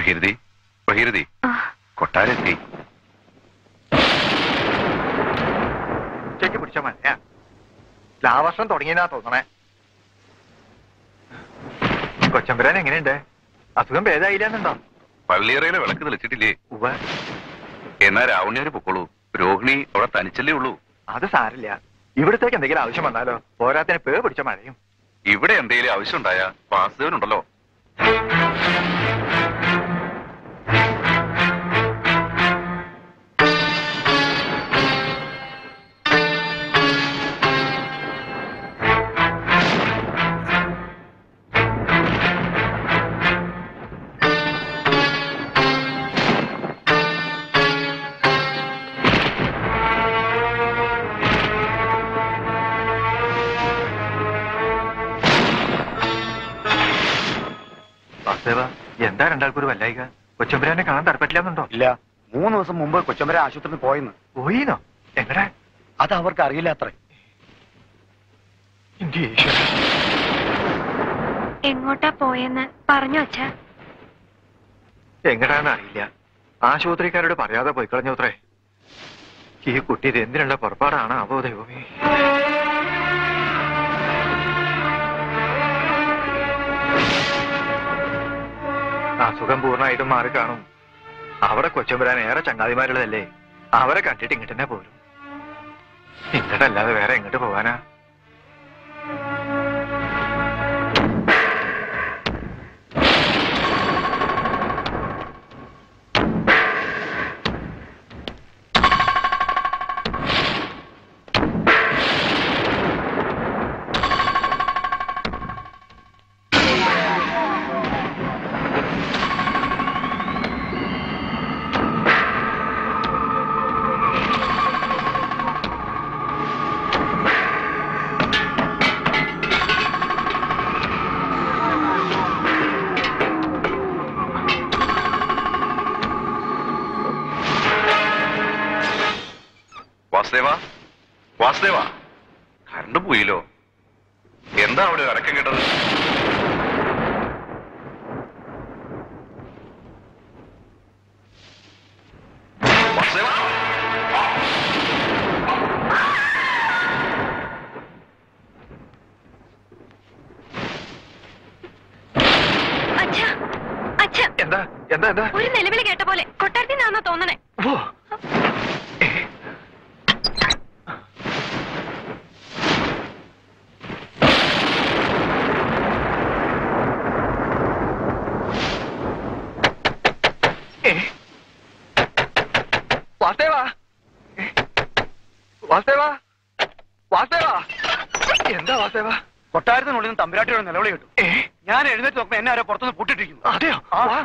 ഭഗീരഥി ഭഗീരഥി ആ, കൊട്ടാരെത്തി ഉച്ചയ്ക്ക് പിടിച്ച മഴയാ ലാവർഷം തുടങ്ങിയെന്നാ തോന്നണേ കൊച്ചമ്പുരാൻ എങ്ങനെയുണ്ട് അസുഖം ഭേദമായില്ലെന്നുണ്ടോ പള്ളിയറയിലെ വിളക്ക് തെളിച്ചിട്ടില്ലേ ഉവ്വ എന്നാ രാവണിയാര് പൊക്കോളൂ രോഹിണി അവിടെ തനിച്ചല്ലേ ഉള്ളൂ അത് സാരില്ല ഇവിടത്തേക്ക് എന്തെങ്കിലും ആവശ്യം വന്നാലോ പോരാത്തിന് പേ പിടിച്ച മഴയും ഇവിടെ എന്തെങ്കിലും ആവശ്യമുണ്ടായ വാസുദേവനുണ്ടല്ലോ വാസുദേവ എന്താ രണ്ടാൾക്കൊരു വല്ലായിക കൊച്ചമ്പുരാനെ കാണാൻ തരപ്പറ്റില്ലെന്നുണ്ടോ ഇല്ല മൂന്ന് ദിവസം മുമ്പ് കൊച്ചമ്പര ആശുപത്രിയിൽ പോയെന്ന് പോയിന്നോ എങ്ങടെ അത് അവർക്ക് അറിയില്ല അത്രേ എന്റെ ഈശ്വര എങ്ങോട്ടാ പോയെന്ന് പറഞ്ഞു അച്ഛാ എങ്ങടാന്ന് അറിയില്ല ആശുപത്രിക്കാരോട് പറയാതെ പോയി കളഞ്ഞു അത്രേ ഈ കുട്ടി ഇത് എന്തിനുള്ള പുറപ്പാടാണ് ആവോ ദൈവമേ അസുഖം പൂർണ്ണമായിട്ടും മാറി കാണും അവിടെ കൊച്ചമ്പുരാൻ ഏറെ ചങ്ങാതിമാരുള്ളതല്ലേ അവരെ കണ്ടിട്ട് ഇങ്ങോട്ട് തന്നെ പോരും ഇങ്ങോട്ടല്ലാതെ വേറെ എങ്ങോട്ട് പോവാനാ വാസുദേവ വാസുദേവ കറണ്ട് പോയില്ലോ എന്താ അവിടെ ഒരു അരക്കം കേട്ടത് വാസുദേവ അച്ഛാ അച്ഛാ എന്താ എന്താ എന്താ ഒരു നിലവിളി കേട്ട പോലെ കൊട്ടാരത്തിൽ നിന്നാണോ തോന്നണേ ഓ ഏ, ഏ, വാസുദേവാ ഏ, വാസുദേവാ വാസുദേവാ എന്താ വാസുദേവാ കൊട്ടാരത്തിനുള്ളിൽ നിന്ന് തമ്പുരാട്ടിയുടെ നിലവിളി കിട്ടും ഏ ഞാൻ എഴുന്നേറ്റ് നോക്കുമ്പോ എന്നെ ആരോ പുറത്തുനിന്ന് പൂട്ടിട്ടിരിക്കുന്നു അതെയോ ആ. വാ.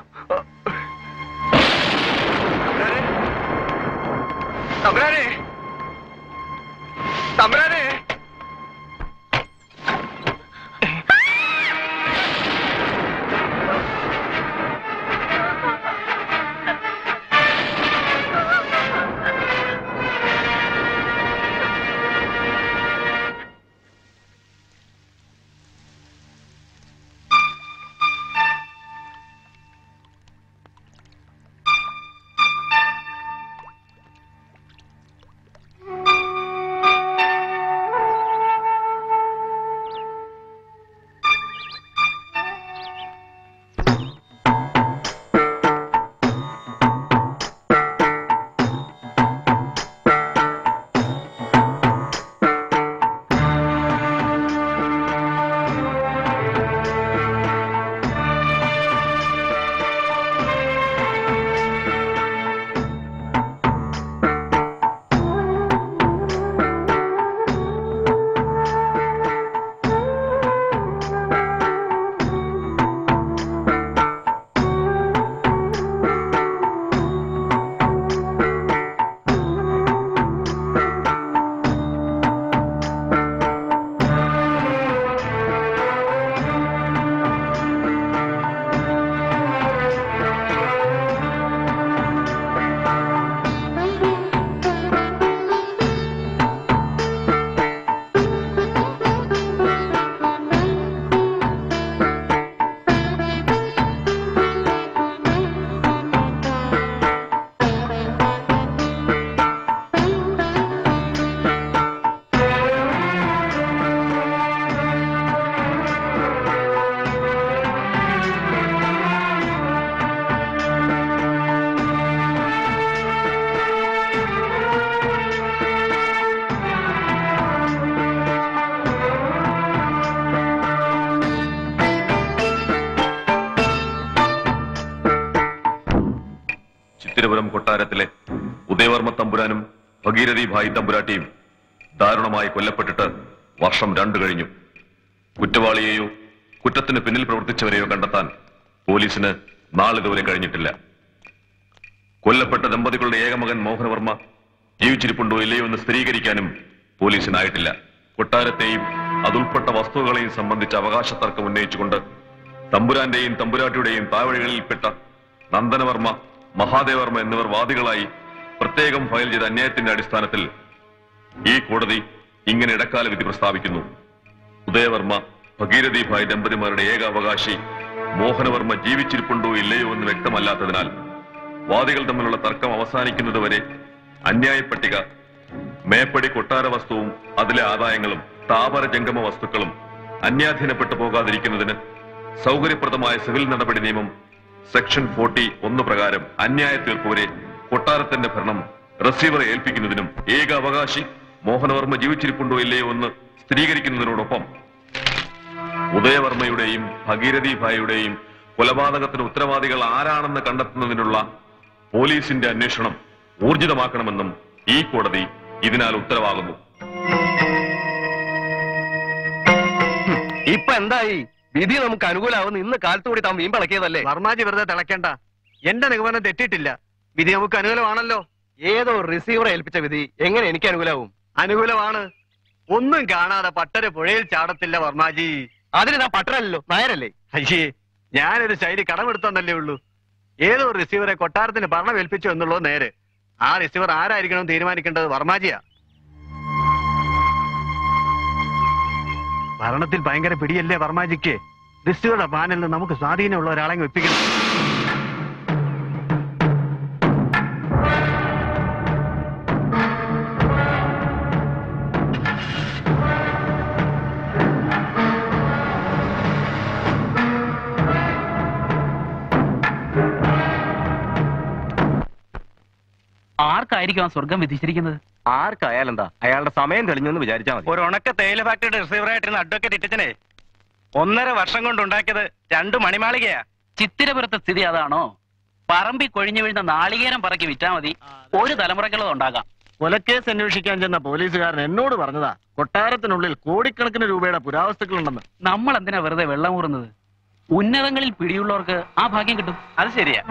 തമ്പുരാനെ തമ്പുരാനെ ചിത്തിരപുരം കൊട്ടാരത്തിലെ ഉദയവർമ്മ തമ്പുരാനും ഭഗീരഥി ഭായി തമ്പുരാട്ടിയും ദാരുണമായി കൊല്ലപ്പെട്ടിട്ട് വർഷം രണ്ടു കഴിഞ്ഞു കുറ്റവാളിയെയോ കുറ്റത്തിന് പിന്നിൽ പ്രവർത്തിച്ചവരെയോ കണ്ടെത്താൻ പോലീസിന് നാളിതുവരെ കഴിഞ്ഞിട്ടില്ല കൊല്ലപ്പെട്ട ദമ്പതികളുടെ ഏകമകൻ മോഹനവർമ്മ ജീവിച്ചിരിപ്പുണ്ടോ ഇല്ലയോ എന്ന് സ്ഥിരീകരിക്കാനും പോലീസിനായിട്ടില്ല കൊട്ടാരത്തെയും അതുൾപ്പെട്ട വസ്തുക്കളെയും സംബന്ധിച്ച് അവകാശ തർക്കം ഉന്നയിച്ചുകൊണ്ട് തമ്പുരാന്റെയും തമ്പുരാട്ടിയുടെയും താവഴികളിൽപ്പെട്ട നന്ദനവർമ്മ മഹാദേവർമ്മ എന്നിവർ വാദികളായി പ്രത്യേകം ഫയൽ ചെയ്ത അന്യായത്തിന്റെ അടിസ്ഥാനത്തിൽ ഈ കോടതി ഇങ്ങനെ ഇടക്കാല വിധി പ്രസ്താവിക്കുന്നു ഉദയവർമ്മ ഭഗീരഥി ഭായ് ദമ്പതിമാരുടെ ഏക അവകാശി മോഹനവർമ്മ ജീവിച്ചിരിപ്പുണ്ടോ ഇല്ലയോ എന്ന് വ്യക്തമല്ലാത്തതിനാൽ വാദികൾ തമ്മിലുള്ള തർക്കം അവസാനിക്കുന്നതുവരെ അന്യായ പട്ടിക മേപ്പടി കൊട്ടാര വസ്തുവും അതിലെ ആദായങ്ങളും താപര ജംഗമ വസ്തുക്കളും അന്യാധീനപ്പെട്ടു പോകാതിരിക്കുന്നതിന് സൗകര്യപ്രദമായ സിവിൽ നടപടി നിയമം സെക്ഷൻ ഫോർട്ടി ഒന്ന് പ്രകാരം അന്യായ തീർപ്പ് വരെ കൊട്ടാരത്തിന്റെ ഭരണം റിസീവറെ ഏൽപ്പിക്കുന്നതിനും ഏക അവകാശി മോഹനവർമ്മ ജീവിച്ചിരിപ്പുണ്ടോ ഇല്ലയോ എന്ന് സ്ഥിരീകരിക്കുന്നതിനോടൊപ്പം ഉദയവർമ്മയുടെയും ഭഗീരഥി ഭായിയുടെയും കൊലപാതകത്തിന് ഉത്തരവാദികൾ ആരാണെന്ന് കണ്ടെത്തുന്നതിനുള്ള പോലീസിന്റെ അന്വേഷണം ഊർജിതമാക്കണമെന്നും ഈ കോടതി ഇതിനാൽ ഉത്തരവാകുന്നു ഇപ്പൊ എന്തായി വിധി നമുക്ക് അനുകൂലമാവുന്ന ഇന്ന് കാലത്തുകൂടി താൻ വീമ്പിളക്കിയതല്ലേ വർമാജി വെറുതെ തിളക്കണ്ട എന്റെ നിഗമനം തെറ്റിയിട്ടില്ല വിധി നമുക്ക് അനുകൂലമാണല്ലോ ഏതോ റിസീവറെ ഏൽപ്പിച്ച വിധി എങ്ങനെ എനിക്ക് അനുകൂലമാവും അനുകൂലമാണ് ഒന്നും കാണാതെ പട്ടര പുഴയിൽ ചാടത്തില്ല വർമാജി അതിന് ഞാൻ പട്ടണല്ലോ നായരല്ലേ അയ്യേ ഞാനൊരു ശൈലി കടമെടുത്തന്നല്ലേ ഉള്ളൂ ഏതോ റിസീവറെ കൊട്ടാരത്തിന് ഭരണം ഏൽപ്പിച്ചു എന്നുള്ളത് നേരെ ആ റിസീവർ ആരായിരിക്കണം തീരുമാനിക്കേണ്ടത് വർമാജിയാ ഭരണത്തിൽ ഭയങ്കര പിടിയല്ലേ വർമാജിക്ക് റിസീവറുടെ പാനലിൽ നമുക്ക് സ്വാധീനമുള്ള ഒരാളെ വെപ്പിക്കണം ആർക്കായിരിക്കും ആ സ്വർഗം വിധിച്ചിരിക്കുന്നത് ആർക്കായാലെന്താ അയാളുടെ സമയം തെളിഞ്ഞെന്ന് വിചാരിച്ചാൽ മതി ഒരു ഉണക്ക തേയില ഫാക്ടറിയുടെ റിസീവറായിട്ടിരുന്ന അഡ്വക്കേറ്റ് ഇട്ടച്ചനെ ഒന്നര വർഷം കൊണ്ട് ഉണ്ടാക്കിയത് രണ്ട് മണിമാളികയാ ചിത്തിരപുരത്തെ സ്ഥിതി അതാണോ പറമ്പി കൊഴിഞ്ഞു വീഴുന്ന നാളികേരം പറക്കി വിറ്റാ മതി ഒരു തലമുറയ്ക്കുള്ളത് ഉണ്ടാകാം കൊലക്കേസ് അന്വേഷിക്കാൻ ചെന്ന പോലീസുകാരൻ എന്നോട് പറഞ്ഞതാ കൊട്ടാരത്തിനുള്ളിൽ കോടിക്കണക്കിന് രൂപയുടെ പുരാവസ്തുക്കളുണ്ടെന്ന് നമ്മൾ എന്തിനാ വെറുതെ വെള്ളം ഊറുന്നത് ഉന്നതങ്ങളിൽ പിടിയുള്ളവർക്ക് ആ ഭാഗ്യം കിട്ടും അത് ശരിയാ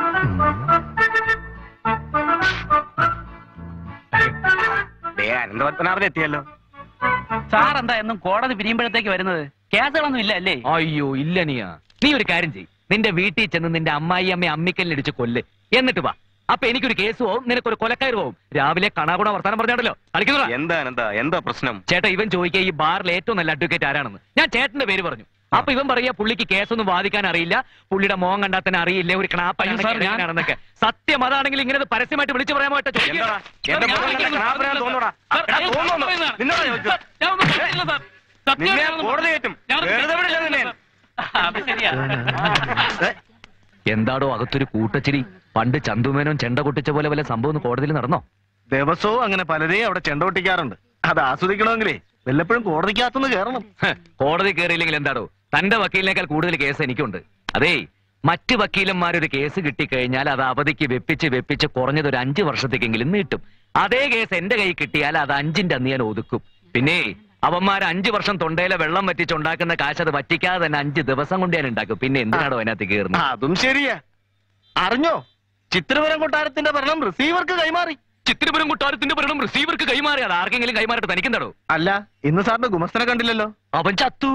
അനന്തപത്മനാഭൻ എത്തിയല്ലോ സാർ എന്താ എന്നും കോടതി പിരിയുമ്പോഴത്തേക്ക് വരുന്നത് കേസുകളൊന്നും ഇല്ല അല്ലേ അയ്യോ ഇല്ല നീയാ നീ ഒരു കാര്യം ചെയ് നിന്റെ വീട്ടിൽ ചെന്ന് നിന്റെ അമ്മായി അമ്മ അമ്മിക്കല്ലിടിച്ച് കൊല്ല് എന്നിട്ട് വാ അപ്പൊ എനിക്കൊരു കേസ് പോവും നിനക്കൊരു കൊലക്കയറ് പോവും രാവിലെ കണാകുണ വർത്താനം പറഞ്ഞാണല്ലോ കളിക്കുന്നതാ എന്താ എന്താ എന്താ പ്രശ്നം ചേട്ടാ ഇവൻ ചോദിക്കുക ഈ ബാറിൽ ഏറ്റവും നല്ല അഡ്വക്കേറ്റ് ആരാണെന്ന് ഞാൻ ചേട്ടന്റെ പേര് പറഞ്ഞു അപ്പൊ ഇവൻ പറയാ പുള്ളിക്ക് കേസൊന്നും വാദിക്കാൻ അറിയില്ല പുള്ളിയുടെ മോൻ കണ്ടാൽ തന്നെ അറിയില്ല ഒരു അയ്യോ, സാർ, ഞാൻ- ക്ണാപ്പാണെന്നൊക്കെ സത്യം അതാണെങ്കിൽ ഇങ്ങനെ ഇത് പരസ്യമായിട്ട് വിളിച്ചു പറയാൻ പറ്റോ എന്താടാ? എന്റെ മോൻ കണ്ട ക്ണാപ്പനാന്ന് തോന്നുന്നുടാ. എടാ, തോന്നുന്നു. നിന്നോടാ ചോദിച്ചത്. നിന്നെ കോടതി കയറ്റും. വെറുതെ വിടില്ല നിന്നെ. അത് ശരിയാ എന്താടോ അകത്തൊരു കൂട്ടച്ചിരി പണ്ട് ചന്തുമേനോൻ ചെണ്ട കൊട്ടിച്ച പോലെ വല്ല സംഭവം ഒന്ന് കോടതിയിൽ നടന്നോ ദിവസവും അങ്ങനെ പലരെയും അവിടെ ചെണ്ട പൊട്ടിക്കാറുണ്ട് അത് ആസ്വദിക്കണമെങ്കിലേ വല്ലപ്പോഴും കോടതിക്കകത്തുനിന്ന് കയറണം ഹ്, കോടതി കയറിയില്ലെങ്കിൽ എന്താടോ തന്റെ വക്കീലിനേക്കാൾ കൂടുതൽ കേസ് എനിക്കുണ്ട് അതേ മറ്റ് വക്കീലന്മാരൊരു കേസ് കിട്ടിക്കഴിഞ്ഞാൽ അത് അവധിക്ക് വെപ്പിച്ച് വെപ്പിച്ച് കുറഞ്ഞത് ഒരു അഞ്ചു വർഷത്തേക്കെങ്കിലും നീട്ടും അതേ കേസ് എന്റെ കൈ കിട്ടിയാൽ അത് അഞ്ചിന്റെ അന്ന് ഞാൻ ഒതുക്കും പിന്നെ അവന്മാർ അഞ്ചു വർഷം തൊണ്ടയിലെ വെള്ളം വറ്റിച്ചുണ്ടാക്കുന്ന കാശ് അത് വറ്റിക്കാതെ തന്നെ അഞ്ച് ദിവസം കൊണ്ട് ഞാൻ ഉണ്ടാക്കും പിന്നെ എന്തിനാണോ അതിനകത്ത് കയറുന്നത് അതും ശരിയാ അറിഞ്ഞോ ചിത്രപുരം കൊട്ടാരത്തിന്റെ ഭരണം റിസീവർക്ക് കൈമാറി ചിത്തിരപുരം കൊട്ടാരത്തിന്റെ ഭരണം റിസീവർക്ക് കൈമാറി അത് ആർക്കെങ്കിലും കൈമാറിട്ട് തനിക്കെന്താടോ അല്ല ഇന്ന് സാറിന്റെ ഗുമസ്തനെ കണ്ടില്ലല്ലോ അവൻ ചത്തു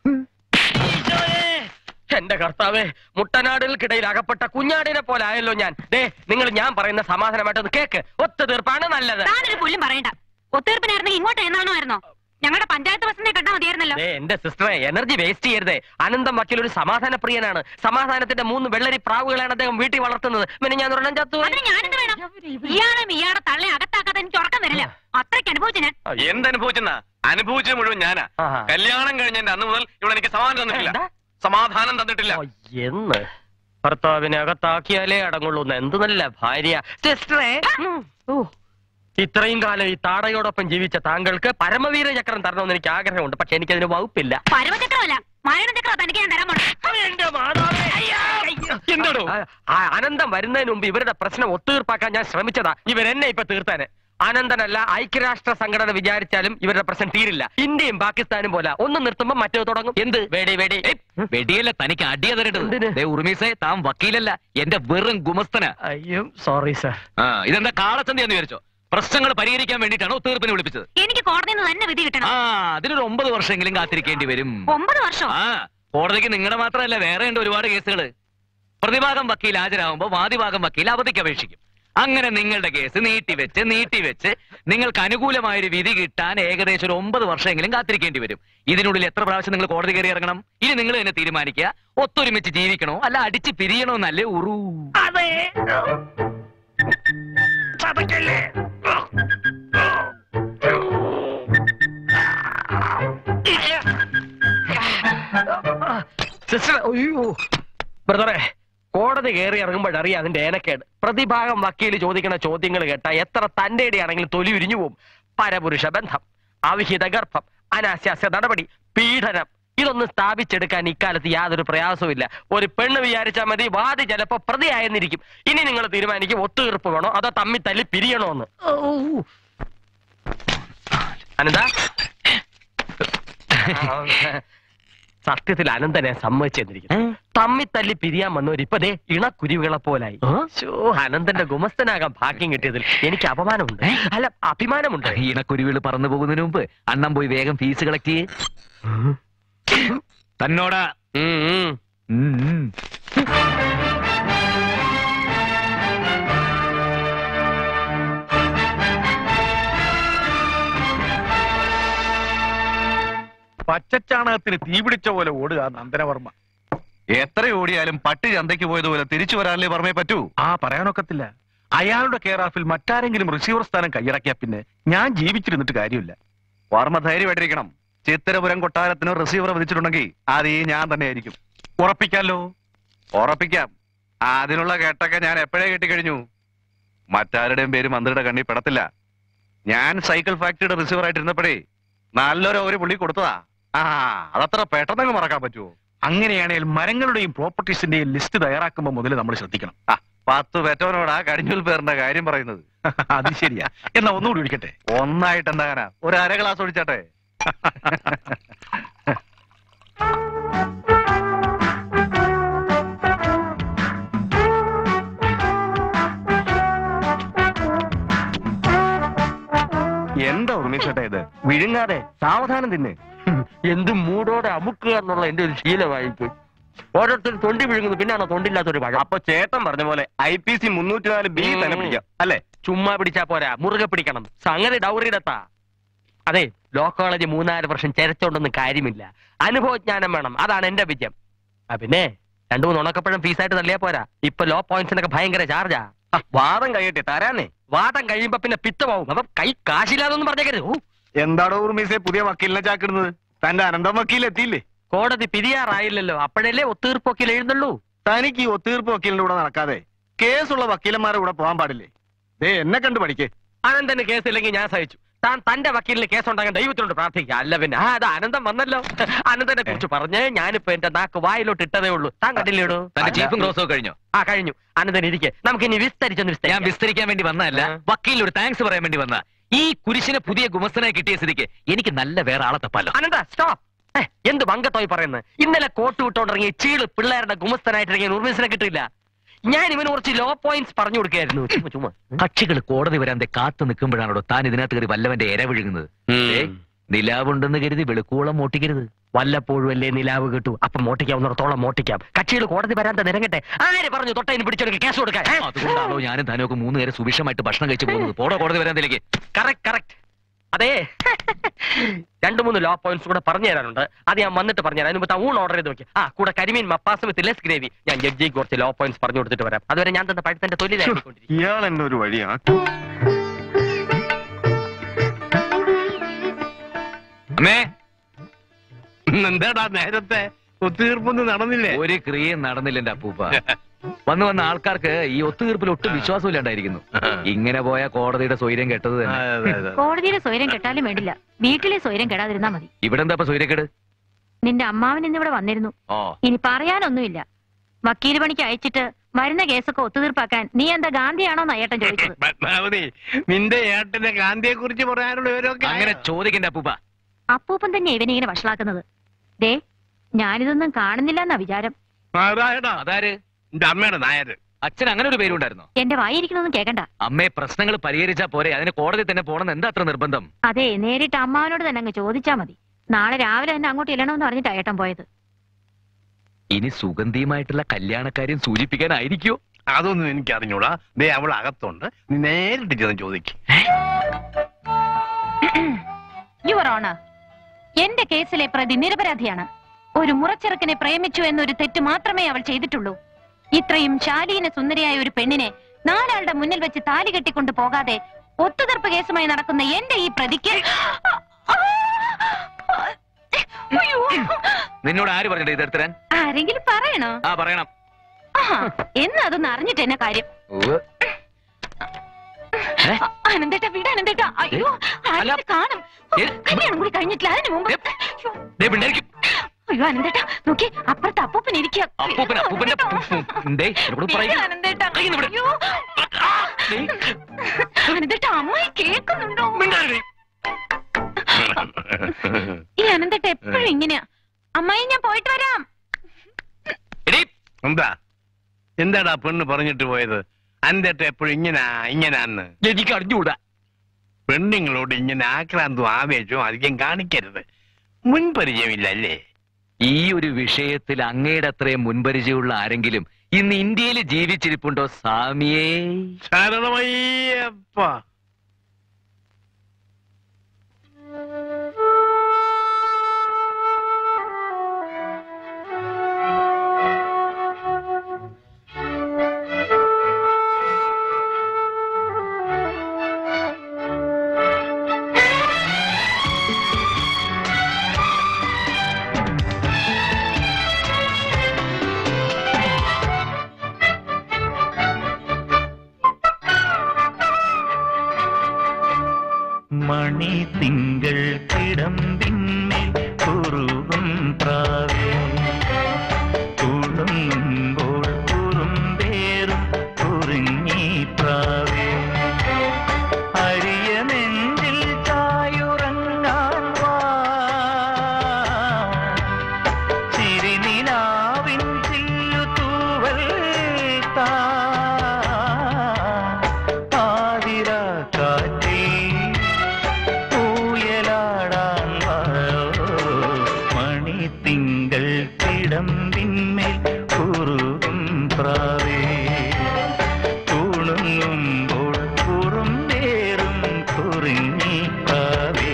എന്റെ കർത്താവേ മുട്ടനാടുകൾക്കിടയിൽ അകപ്പെട്ട കുഞ്ഞാടിനെ പോലെ ആയല്ലോ ഞാൻ ദേ നിങ്ങൾ ഞാൻ പറയുന്ന സമാധാനമായിട്ടൊന്ന് കേക്ക് ഒത്തുതീർപ്പാണ് നല്ലത് താനൊരു പുല്ലും പറയണ്ട ഒത്തീർപ്പിനായിരുന്നെങ്കിൽ ഇങ്ങോട്ട് എന്നാണോ ആയിരുന്നോ ഞങ്ങളുടെ പഞ്ചായത്ത് ബസ്സിനെ കണ്ടാ മതിയായിരുന്നല്ലോ ദേ, എന്റെ സിസ്റ്ററെ എനർജി വേസ്റ്റ് ചെയ്യരുതേ അനന്തം വക്കീൽ ഒരു സമാധാന പ്രിയനാണ് സമാധാനത്തിന്റെ മൂന്ന് വെള്ളരി പ്രാവുകളാണ് അദ്ദേഹം വീട്ടിൽ വളർത്തുന്നത് പിന്നെ ഞാൻ ഒരെണ്ണം ചത്തു അതിന് ഞാനെന്ത് വേണം ഇയാളും ഇയാളെ തള്ളെ അകത്താക്കാതെ എനിക്ക് ഉറക്കം വരില്ല അത്രയ്ക്ക് അനുഭവിച്ചു ഞാൻ എന്തനുഭവിച്ചെന്നാ അനുഭവിച്ചത് മുഴുവൻ ഞാനാ ആഹാ. കല്യാണം കഴിഞ്ഞ അന്ന് മുതൽ ഇവിടെ എനിക്ക് സമാധാനം തന്നിട്ടില്ല എന്താ? സമാധാനം തന്നിട്ടില്ല ഓ, എന്ന് ഭർത്താവിനെ അകത്താക്കിയാലേ അടങ്ങുള്ളൂ എന്ന് എന്ത് നല്ല ഭാര്യ സിസ്റ്ററെ ഓ, ഇത്രയും കാലം ഈ താടയോടൊപ്പം ജീവിച്ച താങ്കൾക്ക് പരമവീര ചക്രം തരണമെന്ന് എനിക്ക് ആഗ്രഹമുണ്ട് പക്ഷെ എനിക്കതിന് വകുപ്പില്ല പരമചക്രമല്ല മാരണചക്രം തനിക്ക് ഞാൻ തരാൻ പോണം എന്റെ മാതാവേ. അയ്യോ. എന്താടോ ആ, ആ, അനന്തം വരുന്നതിന് മുമ്പ് ഇവരുടെ പ്രശ്നം ഒത്തീർപ്പാക്കാൻ ഞാൻ ശ്രമിച്ചതാ ഇവരെന്നെ ഇപ്പൊ തീർത്താന് അനന്തനല്ല ഐക്യരാഷ്ട്ര സംഘടന വിചാരിച്ചാലും ഇവരുടെ പ്രശ്നം തീരില്ല ഇന്ത്യയും പാകിസ്ഥാനും പോലെ ഒന്ന് നിർത്തുമ്പോ മറ്റോ തുടങ്ങും എന്ത് വേടി വേടി ഏയ്, വെടിയല്ല തനിക്ക് അടിയ എന്തിന്? തരട്ടത് ദേ ഉറുമീസേ താൻ വക്കീലല്ല എന്റെ വെറും ഗുമസ്തന അയ്യോ സോറി സർ ആ ഇതെന്താ കാളച്ചന്തി എന്ന് വിചാരിച്ചോ പ്രശ്നങ്ങൾ പരിഹരിക്കാൻ വേണ്ടിയിട്ടാണോ ഒത്തീർപ്പിനെ വിളിപ്പിച്ചത് എനിക്ക് കോടതിയിൽ നിന്ന് തന്നെ വിധി കിട്ടണം ആ അതിനൊരു ഒമ്പത് വർഷമെങ്കിലും കാത്തിരിക്കേണ്ടി വരും ഒമ്പത് വർഷം ആ കോടതിക്ക് നിങ്ങളുടെ മാത്രമല്ല വേറെ ഉണ്ട് ഒരുപാട് കേസുകൾ പ്രതിഭാഗം വക്കീൽ ഹാജരാകുമ്പോൾ വാദിഭാഗം വക്കീൽ അവധിക്ക് അപേക്ഷിക്കും അങ്ങനെ നിങ്ങളുടെ കേസ് നീട്ടിവെച്ച് നീട്ടിവെച്ച് നിങ്ങൾക്ക് അനുകൂലമായൊരു വിധി കിട്ടാൻ ഏകദേശം ഒരു ഒമ്പത് വർഷമെങ്കിലും കാത്തിരിക്കേണ്ടി വരും ഇതിനുള്ളിൽ എത്ര പ്രാവശ്യം നിങ്ങൾ കോടതി കയറി ഇറങ്ങണം ഇനി നിങ്ങൾ തന്നെ തീരുമാനിക്കുക ഒത്തൊരുമിച്ച് ജീവിക്കണോ അല്ല അടിച്ച് പിരിയണോ എന്നല്ലേ ഉറൂ അതെ ചതക്കല്ലേ സിസ്റ്റർ അയ്യോ ബ്രദറെ കോടതി കയറി ഇറങ്ങുമ്പോഴറിയാം അതിന്റെ ഏനക്കേട് പ്രതിഭാഗം വക്കീല് ചോദിക്കുന്ന ചോദ്യങ്ങൾ കേട്ട എത്ര തന്റെ ആണെങ്കിലും തൊലി ഉരിഞ്ഞു പോവും പരപുരുഷ ബന്ധം അവിഹിത ഗർഭം അനാശാസ്യ നടപടി പീഡനം ഇതൊന്നും സ്ഥാപിച്ചെടുക്കാൻ ഇക്കാലത്ത് യാതൊരു പ്രയാസവും ഇല്ല ഒരു പെണ്ണ് വിചാരിച്ചാൽ മതി വാദി ചിലപ്പോ പ്രതിയായെന്നിരിക്കും ഇനി നിങ്ങൾ തീരുമാനിക്കും ഒത്തുതീർപ്പ് വേണോ അതോ തമ്മി തല്ലി പിരിയണോ എന്ന് അനന്ത സത്യത്തിൽ അനന്തനെ സമ്മതിച്ചെന്നിരിക്കുന്നു തമ്മി തല്ലി പിരിയാൻ വന്നവർ ഇപ്പതേ ഇണക്കുരുവികളെ പോലായി ശോ, അനന്തന്റെ ഗുമസ്തനാകാൻ ഭാഗ്യം കിട്ടിയതിൽ എനിക്ക് അപമാനമുണ്ട് അല്ല അഭിമാനമുണ്ട് ഈണക്കുരുവികൾ പറന്നു പോകുന്നതിന് മുമ്പ് അണ്ണം പോയി വേഗം ഫീസ് കളക്ട് ചെയ്യേ തന്നോടാ ഉം, ഉം. ഉം, ഉം. പച്ചച്ചാണകത്തിന് തീ പിടിച്ച പോലെ ഓടുക നന്ദനവർമ്മ എത്ര ഓടിയാലും പട്ടി ചന്തയ്ക്ക് പോയതുപോലെ തിരിച്ചു വരാനല്ലേ പറഞ്ഞേ പറ്റൂ ആ പറയാനൊക്കത്തില്ല അയാളുടെ കെയർ ഓഫിൽ മറ്റാരെങ്കിലും റിസീവർ സ്ഥാനം കൈയടക്കിയ പിന്നെ ഞാൻ ജീവിച്ചിരുന്നിട്ട് കാര്യമില്ല വർമ്മ ധൈര്യമായിട്ടിരിക്കണം ചിത്തരപുരം കൊട്ടാരത്തിന് റിസീവർ വിധിച്ചിട്ടുണ്ടെങ്കിൽ അത് ഈ ഞാൻ തന്നെ ആയിരിക്കും ഉറപ്പിക്കാലോ ഉറപ്പിക്കാം അതിനുള്ള കേട്ടൊക്കെ ഞാൻ എപ്പോഴേ കെട്ടിക്കഴിഞ്ഞു മറ്റാരുടെയും പേര് മന്ത്രിയുടെ കണ്ണി പെടത്തില്ല ഞാൻ സൈക്കിൾ ഫാക്ടറിയുടെ റിസീവർ ആയിട്ടിരുന്നപ്പോഴേ നല്ലൊരു ഒരു പുള്ളി കൊടുത്തതാ ആ അതത്ര പെട്ടെന്നങ്ങ് മറക്കാൻ പറ്റുമോ അങ്ങനെയാണെങ്കിൽ മരങ്ങളുടെയും പ്രോപ്പർട്ടീസിന്റെയും ലിസ്റ്റ് തയ്യാറാക്കുമ്പോൾ മുതൽ നമ്മൾ ശ്രദ്ധിക്കണം ആ പത്ത് പെറ്റവനോടാ കടിഞ്ഞൂൽ പേരിന്റെ കാര്യം പറയുന്നത് അത് ശരിയാ എന്നാ ഒന്നുകൂടി ഒഴിക്കട്ടെ ഒന്നായിട്ട് എന്താകാനാ ഒരു അര ഗ്ലാസ് ഒഴിച്ചട്ടെ എന്താ ഉർമിച്ചേട്ടാ ഇത് വിഴുങ്ങാതെ സാവധാനം തിന്നെ എന്ത് മൂടോടെ അമുക്കുക എന്നുള്ള എന്റെ ഒരു ശീലമായിപ്പോയി ഓരോരുത്തർ തൊണ്ടി വിഴുങ്ങുന്നു പിന്നാണോ തൊണ്ടില്ലാത്തൊരു പഴം അപ്പൊ ചേട്ടൻ പറഞ്ഞ പോലെ ഐ പി സി മുന്നൂറ്റിനാല് ബി തന്നെ പിടിക്കാം അല്ലേ ചുമ്മാ പിടിച്ചാ പോരാ മുറുകെ പിടിക്കണം സംഗതി ഡൗറിയിടത്താ അതെ ലോ കോളേജ് മൂന്നാല് വർഷം ചരച്ചോണ്ടൊന്നും കാര്യമില്ല അനുഭവജ്ഞാനം വേണം അതാണ് എന്റെ വിജയം ആ പിന്നെ രണ്ടു മൂന്ന് ഉണക്കപ്പഴം ഫീസായിട്ട് തള്ളിയാ പോരാ ഇപ്പൊ ലോ പോയിന്റ്സിനൊക്കെ ഭയങ്കര ചാർജാ വാദം കഴിയട്ടെ തരാന്നേ വാദം കഴിയുമ്പോ പിന്നെ പിത്തമാവും അപ്പൊ കൈ കാശില്ലാതൊന്നും പറഞ്ഞേക്കരുത് ഓ, എന്താടോ ഉർമീസെ പുതിയ വക്കീലിനെ ചാക്കിടുന്നത് തന്റെ അനന്തം വക്കീൽ എത്തിയില്ലേ കോടതി പിരിയാറായില്ലല്ലോ അപ്പോഴല്ലേ ഒത്തീർപ്പൊക്കിൽ എഴുന്നള്ളൂ തനിക്ക് ഈ ഒത്തീർപ്പ് വക്കീലിന്റെ കൂടെ നടക്കാതെ കേസുള്ള വക്കീലന്മാരെ കൂടെ പോകാൻ പാടില്ലേ ദേ എന്നെ കണ്ടു പഠിക്കേ അനന്തന് കേസില്ലെങ്കിൽ ഞാൻ സഹിച്ചു താൻ തന്റെ വക്കീലിന് കേസുണ്ടാകാൻ ദൈവത്തിനോട് പ്രാർത്ഥിക്കുക അല്ല പിന്നെ ആ അത് അനന്തം വന്നല്ലോ അനന്തനെ കുറിച്ച് പറഞ്ഞ് ഞാനിപ്പോ എന്റെ നാക്ക് വായിലോട്ട് ഇട്ടതേ ഉള്ളൂ താൻ കണ്ടില്ലേടോ തന്റെ ചീഫും ക്രോസും ഒക്കെ കഴിഞ്ഞോ ആ കഴിഞ്ഞു അനന്തൻ ഇരിക്കെ നമുക്ക് ഇനി വിസ്തരിച്ചൊന്ന് ഞാൻ വിസ്തരിക്കാം വിസ്തരിക്കാൻ വേണ്ടി വന്നതല്ല ആ. വക്കീലിന് ഒരു താങ്ക്സ് പറയാൻ വേണ്ടി വന്ന ഈ കുരിശിനെ പുതിയ ഗുമസ്തനായി കിട്ടിയ സ്ഥിതിക്ക് എനിക്ക് നല്ല വേറെ ആളെ തപ്പാലോ അനന്ത സ്റ്റോപ്പ് എന്ത് ബങ്കത്തോയി പറയുന്നത് ഇന്നലെ കോട്ട് വിട്ടോണ്ടിറങ്ങിയ ചീള് പിള്ളേരുടെ ഗുമസ്തനായിട്ടിറങ്ങിയ ഉർമിസിനെ കിട്ടില്ല ഞാൻ ഇവന് കുറച്ച് ലോ പോയിന്റ്സ് പറഞ്ഞു കൊടുക്കുകയായിരുന്നു ചുമ്മാ ചുമ്മാ കക്ഷികൾ കോടതി വരാൻ കാത്തു നിൽക്കുമ്പോഴാണോ താൻ ഇതിനകത്ത് കയറി വല്ലവന്റെ ഇര വിഴുങ്ങുന്നത് ഏ, നിലാവുണ്ടെന്ന് കരുതി വെളുക്കോളം മോട്ടിക്കരുത് വല്ലപ്പോഴും അല്ലേ നിലാവ് കിട്ടൂ അപ്പൊ മോട്ടിക്കാവുന്നിടത്തോളം മോട്ടിക്കാം കക്ഷികൾ കോടതി വരാൻ നിരങ്ങട്ടെ ആര് പറഞ്ഞു തൊട്ടതിന് പിടിച്ചെടുക്കുക കേസ് കൊടുക്കാൻ അതുകൊണ്ടാണോ ഞാനും താനൊക്കെ മൂന്ന് നേരം സുഭിക്ഷമായിട്ട് ഭക്ഷണം കഴിച്ചു പോകുന്നത് പോടോ കോടതി വരാന്തേലേക്ക് കറക്റ്റ് കറക്റ്റ് അതെ രണ്ടു മൂന്ന് ലോ പോയിന്റ്സ് കൂടെ പറഞ്ഞു തരാനുണ്ട് അത് ഞാൻ വന്നിട്ട് പറഞ്ഞു തരാം അതിന് ഊൺ ഓർഡർ ചെയ്ത് വെക്കാം ആ കൂടെ കരിമീൻ മപ്പാസ് വിത്ത് ലെസ് ഗ്രേവി ഞാൻ ജഡ്ജിക്ക് കുറച്ച് ലോ പോയിന്റ്സ് പറഞ്ഞു കൊടുത്തിട്ട് വരാം അതുവരെ ഞാൻ തന്ന പഴുത്തന്റെ തൊഴിലായിക്കൊണ്ടിരിക്കും ഇയാൾ എന്നെ ഒരു വഴിയാ അമ്മേ എന്താടാ നേരത്തെ ഒത്തുതീർപ്പൊന്നും നടന്നില്ലേ ഒരു ക്രിയയും നടന്നില്ല എന്റെ അപ്പൂപ്പ വന്ന് വന്ന ആൾക്കാർക്ക് ഈ ഒത്തുതീർപ്പിൽ ഒട്ടും വിശ്വാസമില്ലാണ്ടായിരിക്കുന്നു ഇങ്ങനെ പോയ കോടതിയുടെ സ്വൈര്യം കെട്ടത് തന്നെ കോടതിയിലെ സ്വൈരം കെട്ടാലും വേണ്ടില്ല വീട്ടിലെ സ്വൈരം കെടാതിരുന്നാ മതി ഇവിടെ എന്താ ഇപ്പൊ സ്വൈര്യക്കേട് നിന്റെ അമ്മാവൻ ഇന്നിവിടെ വന്നിരുന്നു ഓ ഇനി പറയാനൊന്നുമില്ല വക്കീല് പണിക്ക് അയച്ചിട്ട് വരുന്ന കേസൊക്കെ ഒത്തുതീർപ്പാക്കാൻ നീ എന്താ ഗാന്ധിയാണോ ഏട്ടൻ ചോദിച്ചത് പത്മാവതി നിന്റെ ഏട്ടന്റെ ഗാന്ധിയെ കുറിച്ച് പറയാനുള്ള വിവരമൊക്കെ അങ്ങനെ ചോദിക്കണ്ട അപ്പൂപ്പ അപ്പൂപ്പൻ തന്നെ ഇവനിങ്ങനെ വഷളാക്കുന്നത് ദേ ഞാനിതൊന്നും കാണുന്നില്ല എന്നാ വിചാരം നാരായണ അതാര് എന്റെ അമ്മയുടെ നായര് അച്ഛൻ അങ്ങനെ ഒരു പേരുണ്ടായിരുന്നോ എന്റെ വായിരിക്കണതൊന്നും കേക്കണ്ട അമ്മയെ പ്രശ്നങ്ങൾ പരിഹരിച്ചാ പോരെ അതിന് കോടതി തന്നെ പോണെന്ന് എന്താ അത്ര നിർബന്ധം അതെ നേരിട്ട് അമ്മാവനോട് തന്നെ അങ്ങ് ചോദിച്ചാ മതി നാളെ രാവിലെ തന്നെ അങ്ങോട്ട് ഇല്ലണമെന്ന് പറഞ്ഞിട്ടാ ഏട്ടൻ പോയത് ഇനി സുഗന്ധിയുമായിട്ടുള്ള കല്യാണക്കാര്യം സൂചിപ്പിക്കാനായിരിക്കോ അതൊന്നും എനിക്ക് അറിഞ്ഞൂടാ ദേ അവൾ അകത്തുണ്ട് നീ നേരിട്ട് ചെന്ന് ചോദിക്കും യുവർ ഓണർ എന്റെ കേസിലെ പ്രതി നിരപരാധിയാണ് ഒരു മുറച്ചെറുക്കനെ പ്രേമിച്ചു എന്നൊരു തെറ്റ് മാത്രമേ അവൾ ചെയ്തിട്ടുള്ളൂ ഇത്രയും ശാലീന സുന്ദരിയായ ഒരു പെണ്ണിനെ നാലാളുടെ മുന്നിൽ വെച്ച് താലി കെട്ടിക്കൊണ്ട് പോകാതെ ഒത്തുതീർപ്പ് കേസുമായി നടക്കുന്ന എന്റെ ഈ പ്രതിക്ക് അയ്യോ. നിന്നോട് ആര് പറഞ്ഞിട്ട് ഇതെടുത്തരാൻ ആരെങ്കിലും പറയണോ ആ പറയണം ആഹാ, എന്ന് അതൊന്ന് അറിഞ്ഞിട്ട് എന്നെ കാര്യം ഉവ്വ്. ഏ? അനന്തേട്ട വീട് അനന്തേട്ട അയ്യോ ആരെങ്കിലും കാണും ഏ? കല്യാണം കൂടി കഴിഞ്ഞിട്ടില്ല അതിന് മുമ്പ് ഏ? അയ്യോ. ദേ പിണ്ടായിരിക്കും അയ്യോ അനന്തേട്ട നോക്കി അപ്പുറത്ത് അപ്പൂപ്പൻ ഇരിക്കുക അപ്പൂപ്പൻ അപ്പൂപ്പന്റെ ദേ, എന്നോട് പറയൂ. അനന്തേട്ട കയ്യിൽ നിന്ന് വിട്. അയ്യോ അനന്തേട്ട അമ്മായി കേൾക്കുന്നുണ്ടോ ഈ അനന്തേട്ട എപ്പോഴും ഇങ്ങനെയാ അമ്മായി ഞാൻ പോയിട്ട് വരാം എടീ, എന്താ എന്താടാ പെണ്ണ് പറഞ്ഞിട്ട് പോയത് അന്തേട്ട എപ്പോഴും ഇങ്ങനെ ഇങ്ങനാന്ന് എനിക്ക് അറിഞ്ഞുകൂടാ പെണ്ണുങ്ങളോട് ഇങ്ങനെ ആക്രാന്തവും ആവേശവും അധികം കാണിക്കരുത് മുൻപരിചയമില്ല അല്ലേ ഈ ഒരു വിഷയത്തിൽ അങ്ങയുടെ അത്രയും മുൻപരിചയമുള്ള ആരെങ്കിലും ഇന്ന് ഇന്ത്യയിൽ ജീവിച്ചിരിപ്പുണ്ടോ സ്വാമിയേ ശരണമയ്യപ്പ മണി തിങ്കൾ കിടമ്പിന്മേൽ കുറുകും പ്രാവേ കുടുങ്ങുമ്പോൾ കുറുമ്പേറും കുറുങ്ങി പ്രാവേ അരിയ നെഞ്ചിൽ ചായുറങ്ങാൻ വാ ചിരിനിലാവിൻ ചില്ലു തൂവൽ താ ആതിര കാറ്റിൽ ഊയലാടാൻ വായോ മണി തിങ്കൾ കിടമ്പിന്മേൽ കുറുകും പ്രാവേ കുണുങ്ങുമ്പോൾ കുറുമ്പേറും കുറുങ്ങി പ്രാവേ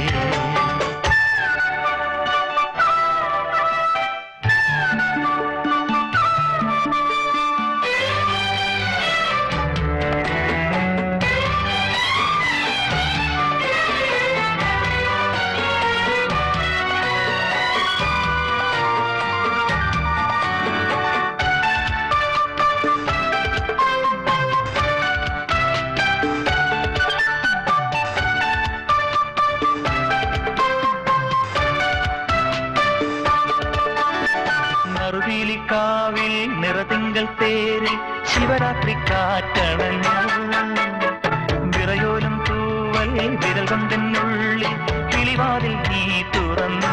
മറുപീലിക്കാവിൽ നിറതിങ്കൾ തേരിൽ ശിവരാത്രി കാറ്റണഞ്ഞു വിറയോലും തൂവൽ വിരൽ കൊണ്ടെന്നുള്ളിൽ കിളിവാതിൽ നീ തുറന്നു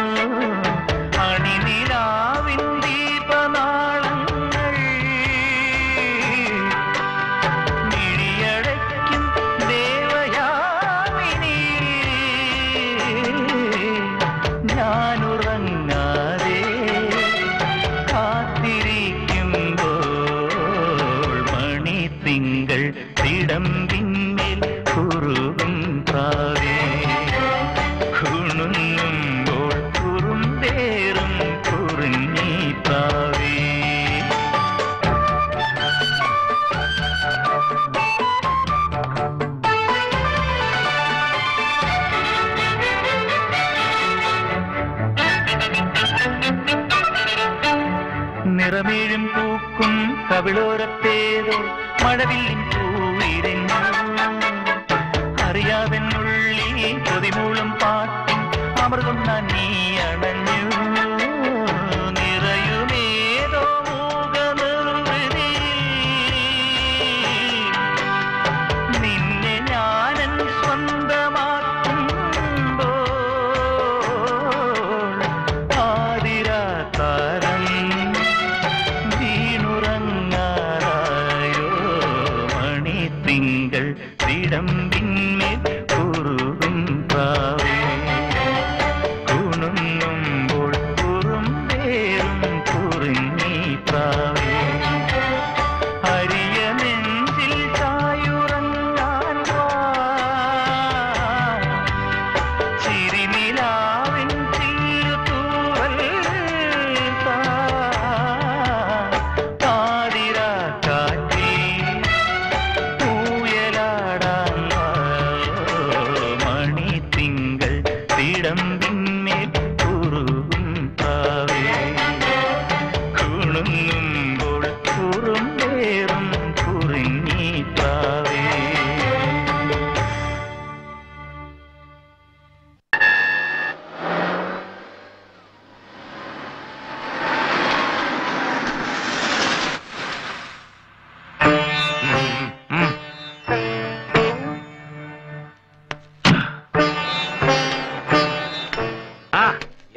അണിനിലാവിൻ ദീപനാളങ്ങൾ മിഴിയടയ്ക്കും ദേവയാമിനി ഞാനുറങ്ങാതെ കാത്തിരിക്കുമ്പോൾ മണി തിങ്കൾ തിടമ്പിന്മേൽ കുറുകും പ്രാവേ കുണുങ്ങുമ്പോൾ കുറുമ്പേറും കുറുങ്ങി പ്രാവേ നിറമേഴും പൂക്കും കവിളോരത്തേതോ മഴവില്ലിൻ പൂവിരിഞ്ഞു അറിയാതെന്നുള്ളിൽ കൊതിമൂളും പാട്ടിൻ അമൃതം ഞാൻ നീ അണഞ്ഞു നിറയുമേതോ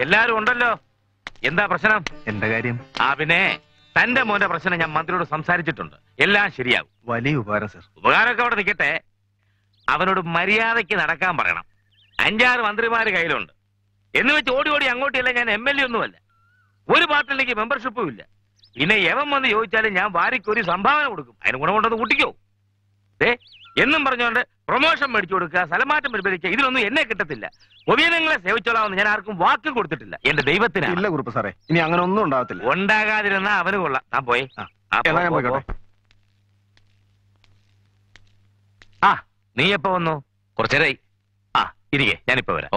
എല്ലാരും ഉണ്ടല്ലോ എന്താ പ്രശ്നം എന്താ കാര്യം ആ പിന്നെ തന്റെ മോന്റെ പ്രശ്നം ഞാൻ മന്ത്രിയോട് സംസാരിച്ചിട്ടുണ്ട് എല്ലാം ശരിയാവും വലിയ ഉപകാരം സർ ഉപകാരമൊക്കെ അവിടെ നിൽക്കട്ടെ അവനോട് മര്യാദയ്ക്ക് നടക്കാൻ പറയണം അഞ്ചാറ് മന്ത്രിമാര് കയ്യിലുണ്ട് എന്ന് വെച്ച് ഓടി ഓടി അങ്ങോട്ടില്ല ഞാൻ എം എൽ എ ഒന്നുമല്ല ഒരു പാർട്ടിയിലേക്ക് മെമ്പർഷിപ്പും ഇല്ല പിന്നെ യവൻ വന്ന് ചോദിച്ചാലും ഞാൻ വാരിക്ക് ഒരു സംഭാവന കൊടുക്കും അതിന് ഗുണമുണ്ടെന്ന് കൂട്ടിക്കോ ഏ എന്നും പറഞ്ഞുകൊണ്ട് പ്രൊമോഷൻ മേടിച്ചു കൊടുക്കുക സ്ഥലമാറ്റം പിൻവലിക്കുക ഇതിലൊന്നും എന്നെ കിട്ടത്തില്ല പൊതുജനങ്ങളെ സേവിച്ചോളാമെന്ന് ഞാൻ ആർക്കും വാക്ക് കൊടുത്തിട്ടില്ല എന്റെ ദൈവത്തിനാണ് ഇല്ല കുറുപ്പ് സാറേ ഇനി അങ്ങനെ ഒന്നും ഉണ്ടാവത്തില്ല ഉണ്ടാകാതിരുന്ന അവന് കൊള്ളാം താൻ പോയി ആ, എന്നാ ഞാൻ പോയിക്കോട്ടെ. ആ നീ എപ്പോ വന്നു കുറച്ചേരായി ആ ഇരിക്കെ ഞാനിപ്പോ വരാം ഓ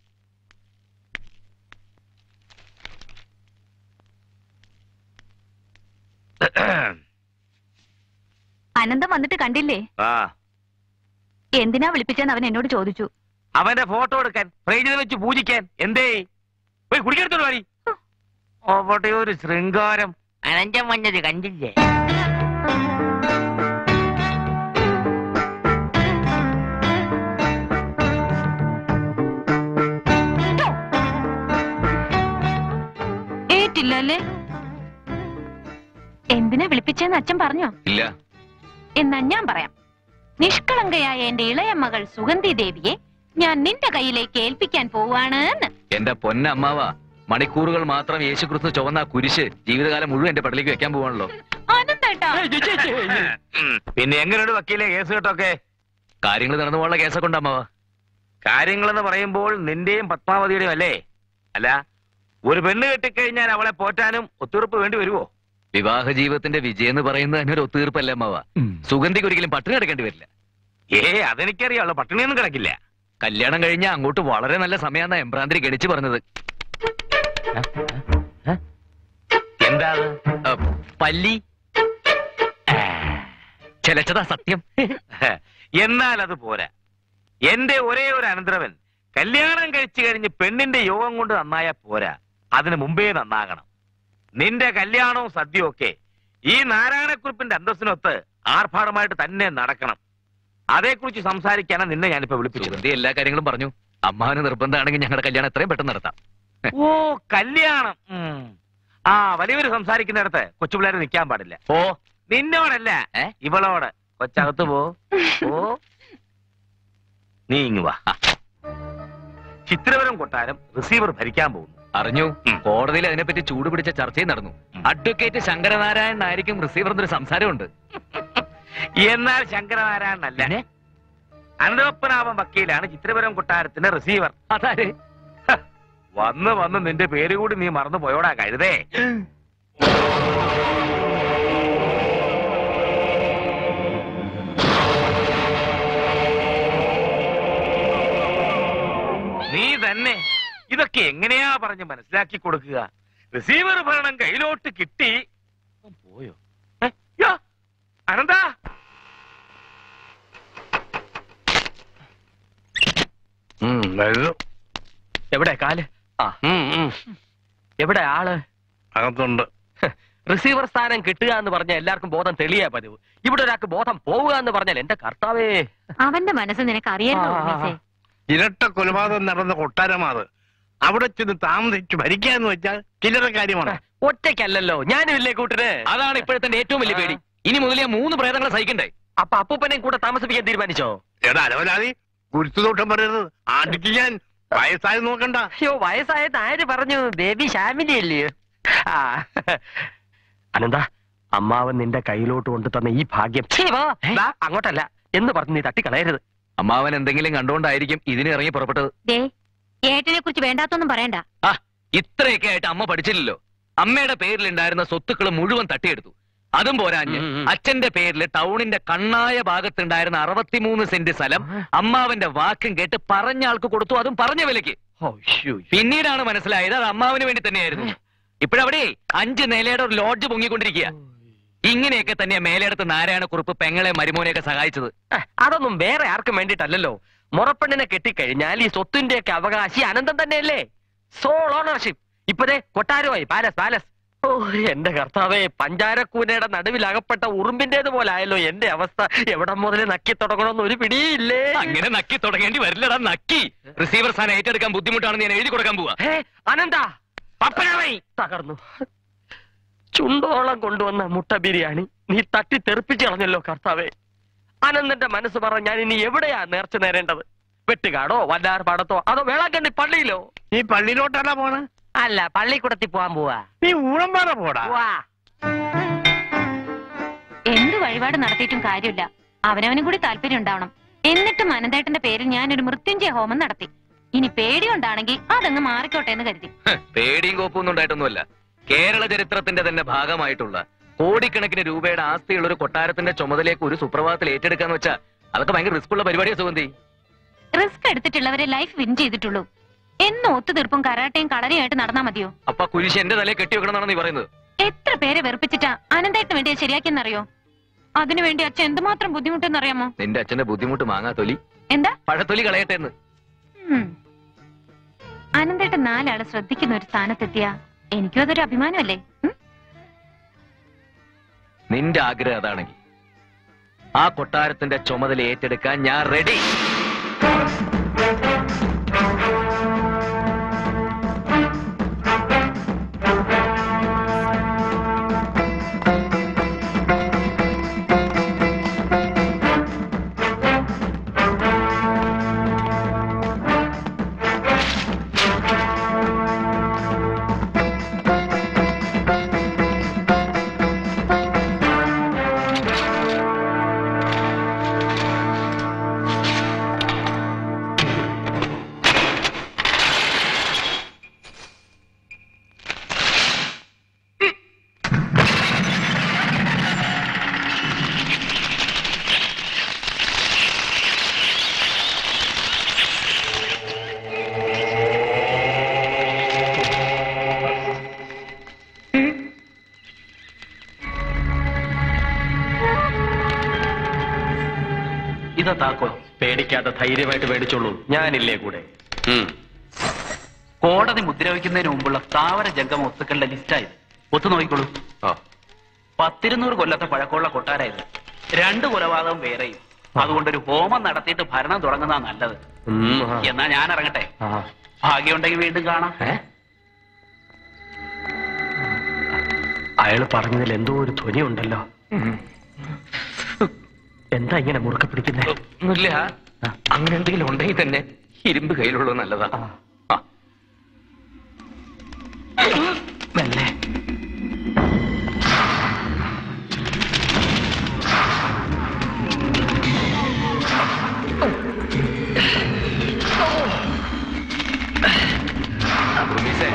അനന്തം വന്നിട്ട് കണ്ടില്ലേ ആ എന്തിനാ വിളിപ്പിച്ചെന്ന് അവൻ എന്നോട് ചോദിച്ചു അവന്റെ ഫോട്ടോ എടുക്കാൻ ഫ്രൈജിൽ വെച്ച് പൂജിക്കാൻ എന്തേ പോയി കുടിക്കെടുത്തോളൂ വാടി അവിടെ ഒരു ശൃംഗാരം അനഞ്ചം മഞ്ഞത് കണ്ടില്ലേ ഏറ്റില്ല അല്ലേ എന്തിനാ വിളിപ്പിച്ചെന്ന് അച്ഛൻ പറഞ്ഞോ ഇല്ല എന്നാ ഞാൻ പറയാം നിഷ്കളങ്കയായ എന്റെ ഇളയ മകൾ സുഗന്ധി ദേവിയെ ഞാൻ നിന്റെ കയ്യിലേക്ക് ഏൽപ്പിക്കാൻ പോവാണ് എന്ന് എന്റെ പൊന്നമ്മാവ മണിക്കൂറുകൾ മാത്രം യേശുക്രിസ്തു ചുവന്ന ആ കുരിശ് ജീവിതകാലം മുഴുവൻ എന്റെ പടലേക്ക് വെക്കാൻ പോവാണല്ലോ ആനന്ദേട്ടാ പിന്നെ എങ്ങനെയുണ്ട് വക്കീലെ കേസ് കേട്ടൊക്കെ കാര്യങ്ങൾ നടന്നു പോകാനുള്ള കേസൊക്കെ ഉണ്ട് അമ്മാവ കാര്യങ്ങളെന്ന് പറയുമ്പോൾ നിന്റെയും പത്മാവതിയുടെയും അല്ലേ അല്ല ഒരു പെണ്ണ് കെട്ടിക്കഴിഞ്ഞാൽ അവളെ പോറ്റാനും ഒത്തുറപ്പ് വേണ്ടി വരുവോ വിവാഹ ജീവിതത്തിന്റെ വിജയം എന്ന് പറയുന്നത് തന്നെ ഒരു ഒത്തീർപ്പല്ലേ അമ്മാവ സുഗന്ധിക്ക് ഒരിക്കലും പട്ടിണി കിടക്കേണ്ടി വരില്ല ഏ അതെനിക്കറിയാമല്ലോ പട്ടിണിയൊന്നും കിടക്കില്ല കല്യാണം കഴിഞ്ഞാൽ അങ്ങോട്ട് വളരെ നല്ല സമയമാണ് എംബ്രാന്തിരി ഗണിച്ചു പറഞ്ഞത് എന്താ അത്? അ, പല്ലി ചിലച്ചതാ സത്യം എന്നാൽ അത് പോരാ എന്റെ ഒരേ ഒരു അനന്തരവൻ കല്യാണം കഴിച്ചു കഴിഞ്ഞ് പെണ്ണിന്റെ യോഗം കൊണ്ട് നന്നായ പോരാ അതിന് മുമ്പേ നന്നാകണം നിന്റെ കല്യാണവും സദ്യയും ഒക്കെ ഈ നാരായണക്കുറിപ്പിന്റെ അന്തസ്സിനൊത്ത് ആർഭാടമായിട്ട് തന്നെ നടക്കണം അതേക്കുറിച്ച് സംസാരിക്കാനാണ് നിന്നെ ഞാനിപ്പോ വിളിപ്പിച്ചത് സുഗന്ധി എല്ലാ കാര്യങ്ങളും പറഞ്ഞു അമ്മാവന് നിർബന്ധമാണെങ്കിൽ ഞങ്ങളുടെ കല്യാണം എത്രയും പെട്ടെന്ന് നടത്താം ഓ കല്യാണം ഉം. ആ വലിയവര് സംസാരിക്കുന്നിടത്ത് കൊച്ചുപിള്ളേര് നിൽക്കാൻ പാടില്ല ഓ നിന്നോടല്ല ഏ? ഇവളോട് കൊച്ചകത്ത് പോ ഓ നീ ഇങ്ങ് വാ ചിത്രപരം കൊട്ടാരം റിസീവർ ഭരിക്കാൻ പോകുന്നു അറിഞ്ഞു ഉം. കോടതിയിൽ അതിനെപ്പറ്റി ചൂട് പിടിച്ച ചർച്ചയും നടന്നു ഉം. അഡ്വക്കേറ്റ് ശങ്കരനാരായണൻ ആയിരിക്കും റിസീവർ എന്നൊരു സംസാരമുണ്ട് എന്നാൽ ശങ്കരനാരായണനല്ല പിന്നെ? അനന്തപത്മനാഭൻ വക്കീലാണ് ചിത്രപരം കൊട്ടാരത്തിന്റെ റിസീവർ അതാര് ഹ, വന്ന് വന്ന് നിന്റെ പേര് കൂടി നീ മറന്നു പോയോടാ കരുതേ നീ തന്നെ ഇതൊക്കെ എങ്ങനെയാ പറഞ്ഞ് മനസ്സിലാക്കി കൊടുക്കുക റിസീവർ ഭരണം കയ്യിലോട്ട് കിട്ടി അവൻ പോയോ ഏ, യ്യോ, അനന്താ എവിടെ കാല് ആ ഉം, ഉം. എവിടെ ആള് അകത്തുണ്ട് റിസീവർ സ്ഥാനം കിട്ടുക എന്ന് പറഞ്ഞാൽ എല്ലാവർക്കും ബോധം തെളിയാ പതിവ് ഇവിടെ ഒരാൾക്ക് ബോധം പോവുക എന്ന് പറഞ്ഞാൽ എന്റെ കർത്താവേ അവന്റെ മനസ്സ് നിനക്ക് അറിയാലോ ആ, ആ, ആ. ഇരട്ട കൊലപാതകം നടന്ന കൊട്ടാരമാത് അവിടെ ചെന്ന് താമസിച്ച് ഭരിക്കാന്ന് വെച്ചാൽ ചില്ലറ കാര്യമാണ് ഒറ്റയ്ക്കല്ലല്ലോ ഞാനും ഇല്ലേ കൂട്ടിന് അതാണ് ഇപ്പോഴത്തെ ഏറ്റവും വലിയ പേടി ഇനി മുതൽ ഞാൻ മൂന്ന് പ്രേതങ്ങളെ സഹിക്കണ്ടേ അപ്പൊ അപ്പൂപ്പനെ കൂടെ താമസിപ്പിക്കാൻ തീരുമാനിച്ചോ എടാ അലവലാതി കുരുത്തുദോഷം പറയരുത് ആണ്ടിക്ക് ഞാൻ വയസ്സായി നോക്കണ്ട അയ്യോ വയസ്സായത് ആര് പറഞ്ഞു ബേബി ശാമിലി അല്ലേ ആ അനന്ത അമ്മാവൻ നിന്റെ കയ്യിലോട്ട് കൊണ്ടു തന്ന ഈ ഭാഗ്യം ഛീ, വാ. ദാ, അങ്ങോട്ടല്ല എന്ന് പറഞ്ഞ് നീ തട്ടിക്കളയരുത് അമ്മാവൻ എന്തെങ്കിലും കണ്ടുകൊണ്ടായിരിക്കും ഇതിന് ഇറങ്ങി പുറപ്പെട്ടത് ദേ ഏട്ടനെ കുറിച്ച് വേണ്ടാത്തൊന്നും പറയണ്ട ആ ഇത്രയൊക്കെ ആയിട്ട് അമ്മ പഠിച്ചില്ലല്ലോ അമ്മയുടെ പേരിലുണ്ടായിരുന്ന സ്വത്തുക്കൾ മുഴുവൻ തട്ടിയെടുത്തു അതും പോരാഞ്ഞ് ഉം, ഉം. അച്ഛന്റെ പേരിൽ ടൗണിന്റെ കണ്ണായ ഭാഗത്തുണ്ടായിരുന്ന അറുപത്തിമൂന്ന് സെന്റ് സ്ഥലം അമ്മാവന്റെ വാക്കും കേട്ട് പറഞ്ഞ ആൾക്ക് കൊടുത്തു അതും പറഞ്ഞ വിലക്ക് അയ്യോ. പിന്നീടാണ് മനസ്സിലായത് അത് അമ്മാവന് വേണ്ടി തന്നെയായിരുന്നു ഇപ്പോഴവിടെ അഞ്ച് നിലയുടെ ഒരു ലോഡ്ജ് പൊങ്ങിക്കൊണ്ടിരിക്കുക ഇങ്ങനെയൊക്കെ തന്നെയാ മേലെടുത്ത് നാരായണക്കുറുപ്പ് പെങ്ങളെ മരുമോനെയൊക്കെ സഹായിച്ചത് ഏ, അതൊന്നും വേറെ ആർക്കും വേണ്ടിയിട്ടല്ലല്ലോ മുറപ്പെണ്ണിനെ കെട്ടിക്കഴിഞ്ഞാൽ ഈ സ്വത്തിന്റെയൊക്കെ അവകാശി അനന്തം തന്നെയല്ലേ സോൾ ഓണർഷിപ്പ് ഇപ്പതേ കൊട്ടാരമായി പാലസ് പാലസ് ഓ എന്റെ കർത്താവേ പഞ്ചാരക്കൂനയുടെ നടുവിൽ അകപ്പെട്ട ഉറുമ്പിന്റേത് പോലെ ആയല്ലോ എന്റെ അവസ്ഥ എവിടെ മുതൽ നക്കി തുടങ്ങണമെന്ന് ഒരു പിടിയില്ലേ അങ്ങനെ നക്കി തുടങ്ങേണ്ടി വരില്ലടാ നക്കി റിസീവർ സ്ഥാനം ഏറ്റെടുക്കാൻ ബുദ്ധിമുട്ടാണെന്ന് ഞാൻ എഴുതി കൊടുക്കാൻ പോവാ ഹേ അനന്ത പപ്പനാവൈ തകർന്നു ചുണ്ടോളം കൊണ്ടുവന്ന മുട്ട ബിരിയാണി നീ തട്ടി തെറിപ്പിച്ച് കളഞ്ഞല്ലോ കർത്താവേ അനന്തന്റെ മനസ്സ് പറ ഞാൻ ഇനി എവിടെയാ നേർച്ച നേരേണ്ടത് വെട്ടുകാടോ വല്ലാർ പാടത്തോ അതോ വേളാങ്കണ്ണി പള്ളിയിലോ നീ പള്ളിയിലോട്ടാണോ പോണ് അല്ല പള്ളിക്കൂടത്തിൽ പോവാൻ പോവാ നീ ഊഴമ്പാറ പോടാ എന്ത് വഴിപാട് നടത്തിയിട്ടും കാര്യമില്ല അവനവനും കൂടി താല്പര്യം ഉണ്ടാവണം എന്നിട്ടും അനന്തേട്ടന്റെ പേരിൽ ഞാനൊരു മൃത്യുഞ്ജയ ഹോമം നടത്തി ഇനി പേടിയുണ്ടാണെങ്കിൽ അതങ്ങ് മാറിക്കോട്ടെ എന്ന് കരുതി ഹ്, പേടിയും കോപ്പൊന്നും ഉണ്ടായിട്ടൊന്നുമല്ല കേരള ചരിത്രത്തിന്റെ തന്നെ ഭാഗമായിട്ടുള്ള കോടിക്കണക്കിന് രൂപയുടെ ആസ്തിയുള്ള ഒരു കൊട്ടാരത്തിന്റെ ചുമതലയൊക്കെ ഒരു സുപ്രഭാതത്തിൽ ഏറ്റെടുക്കാന്ന് വെച്ചാ അതൊക്കെ ഭയങ്കര റിസ്ക് ഉള്ള പരിപാടിയാ സുഗന്ധി റിസ്ക് എടുത്തിട്ടുള്ളവരെ ലൈഫ് വിൻ ചെയ്തിട്ടുള്ളൂ എന്നും ഒത്തുതീർപ്പും കരാട്ടയും കളരിയായിട്ട് നടന്നാ മതിയോ അപ്പൊ ആ കുരിശ് എന്റെ തലയെ കെട്ടി വെക്കണമെന്നാണ് നീ പറയുന്നത് എത്ര പേരെ വെറുപ്പിച്ചിട്ടാ അനന്തേട്ടന് വേണ്ടി അത് ശരിയാക്കിയെന്നറിയോ അതിനുവേണ്ടി അച്ഛൻ എന്തുമാത്രം ബുദ്ധിമുട്ടെന്നറിയാമോ നിന്റെ അച്ഛന്റെ ബുദ്ധിമുട്ട് മാങ്ങാ തൊലി എന്താ പഴത്തൊലി കളയട്ടെ എന്ന് ഉം. അനന്തേട്ടൻ നാലാള് ശ്രദ്ധിക്കുന്ന ഒരു സ്ഥാനത്തെത്തിയ എനിക്കും അതൊരു അഭിമാനമല്ലേ ഉം? നിന്റെ ആഗ്രഹം അതാണെങ്കിൽ ആ കൊട്ടാരത്തിന്റെ ചുമതല ഏറ്റെടുക്കാൻ ഞാൻ റെഡി ഇതാ താക്കോൽ പേടിക്കാതെ ധൈര്യമായിട്ട് മേടിച്ചോളൂ ഞാനില്ലേ കൂടെ കോടതി മുദ്രവയ്ക്കുന്നതിന് മുമ്പുള്ള സ്ഥാവര ജംഗമ വസ്തുക്കളുടെ ലിസ്റ്റായത് ഒത്തു നോക്കിക്കോളൂ പത്തിരുന്നൂറ് കൊല്ലത്തെ പഴക്കമുള്ള കൊട്ടാരായത് രണ്ട് കൊലപാതകം വേറെയും അതുകൊണ്ടൊരു ഹോമം നടത്തിയിട്ട് ഭരണം തുടങ്ങുന്നതാ നല്ലത് ഉം, ആ. എന്നാ ഞാൻ ഇറങ്ങട്ടെ ആ. ഭാഗ്യമുണ്ടെങ്കിൽ വീണ്ടും കാണാം ഏ? അയാള് പറഞ്ഞതിൽ എന്തോ ഒരു ധ്വനി ഉണ്ടല്ലോ എന്താ ഇങ്ങനെ മുറുക്കെ പിടിക്കുന്നേ ഒന്നുമില്ല അങ്ങനെ എന്തെങ്കിലും ഉണ്ടെങ്കിൽ തന്നെ ഇരുമ്പ് കയ്യിലുള്ളത് നല്ലതാ ആ. മെല്ലെ ഉറുമീസേ,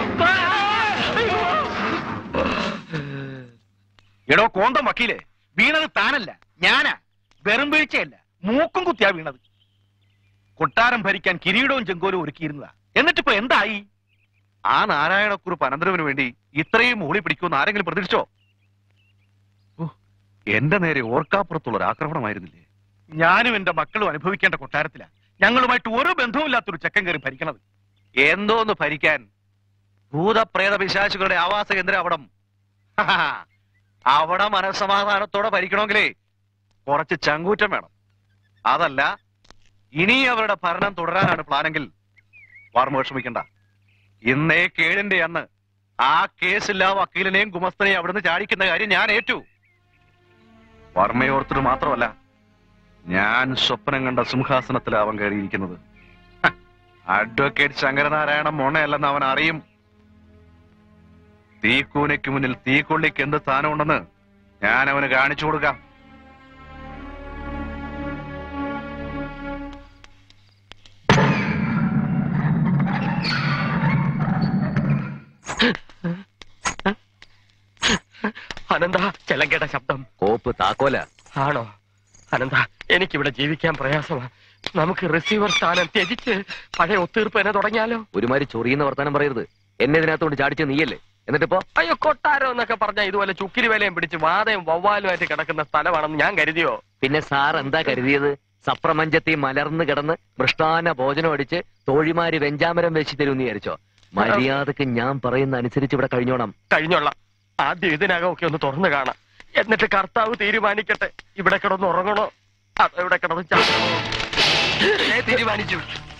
എടോ കോന്തം വക്കീലെ വീണത് താനല്ല ഞാനാ വെറും വീഴ്ചയല്ല മൂക്കും കുത്തിയാ വീണത് കൊട്ടാരം ഭരിക്കാൻ കിരീടവും ചെങ്കോലും ഒരുക്കിയിരുന്നതാ എന്നിട്ടിപ്പോ എന്തായി ആ നാരായണക്കുറുപ്പ് അനന്തരവന് വേണ്ടി ഇത്രയും മൂളി പിടിക്കുമെന്ന് ആരെങ്കിലും പ്രതീക്ഷിച്ചോ ഓ, എന്റെ നേരെ ഓർക്കാപ്പുറത്തുള്ള ഒരു ആക്രമണമായിരുന്നില്ലേ ഞാനും എന്റെ മക്കളും അനുഭവിക്കേണ്ട കൊട്ടാരത്തിലാ ഞങ്ങളുമായിട്ട് ഒരു ബന്ധവുമില്ലാത്തൊരു ചെക്കൻ കയറി ഭരിക്കണത് എന്തോന്ന് ഭരിക്കാൻ ഭൂതപ്രേത പിശാചുകളുടെ ആവാസ കേന്ദ്രം അവിടം ഹഹാ. അവിടെ മനസ്സമാധാനത്തോടെ ഭരിക്കണമെങ്കിലേ കുറച്ച് ചങ്കൂറ്റം വേണം അതല്ല ഇനി അവരുടെ ഭരണം തുടരാനാണ് പ്ലാനെങ്കിൽ വാർമ വിഷമിക്കണ്ട ഇന്നേ കേഴിന്റെ അന്ന് ആ കേസില്ല വക്കീലിനെയും ഗുമസ്തനെയും അവിടുന്ന് ചാടിക്കുന്ന കാര്യം ഞാൻ ഏറ്റു വർമ്മയോർത്തിട്ട് മാത്രമല്ല ഞാൻ സ്വപ്നം കണ്ട സിംഹാസനത്തിലാവൻ കയറിയിരിക്കുന്നത് ഹ, അഡ്വക്കേറ്റ് ശങ്കരനാരായണൻ മോണയല്ലെന്ന് അവൻ അറിയും തീക്കൂനയ്ക്ക് മുന്നിൽ തീക്കൊള്ളിക്ക് എന്ത് സ്ഥാനമുണ്ടെന്ന് ഞാൻ അവന് കാണിച്ചു കൊടുക്കാം അനന്ത ചെലങ്കേട്ട ശബ്ദം കോപ്പ് താക്കോല ആണോ അനന്ത എനിക്കിവിടെ ജീവിക്കാൻ പ്രയാസമാ നമുക്ക് റിസീവർ സ്ഥാനം ത്യജിച്ച് പഴയ ഒത്തീർപ്പ് തന്നെ തുടങ്ങിയാലോ ഒരുമാതിരി ചൊറിയുന്ന വർത്താനം പറയരുത് എന്നെ ഇതിനകത്തോണ്ട് ചാടിച്ച നീയല്ലേ എന്നിട്ടിപ്പോ അയ്യോ കൊട്ടാരം എന്നൊക്കെ പറഞ്ഞാൽ ഇതുപോലെ ചുക്കിരി വേലയും പിടിച്ച് വാതയും വവ്വാലുമായിട്ട് കിടക്കുന്ന സ്ഥലമാണെന്ന് ഞാൻ കരുതിയോ പിന്നെ സാർ എന്താ കരുതിയത് സപ്രമഞ്ചത്തി മലർന്ന് കിടന്ന് മൃഷ്ടാന ഭോജനം അടിച്ച് തോഴിമാര് വെഞ്ചാമരം വെച്ച് തരുമെന്ന് വിചാരിച്ചോ മര്യാദക്ക് ഞാൻ പറയുന്ന അനുസരിച്ച് ഇവിടെ കഴിഞ്ഞോണം കഴിഞ്ഞോളാം ആദ്യം ഇതിനകം ഒക്കെ ഒന്ന് തുറന്നു കാണാം എന്നിട്ട് കർത്താവ് തീരുമാനിക്കട്ടെ ഇവിടെ കിടന്ന് ഉറങ്ങണോ അതോ ഇവിടെ കിടന്ന് ചാടണോ ഏ, തീരുമാനിച്ചു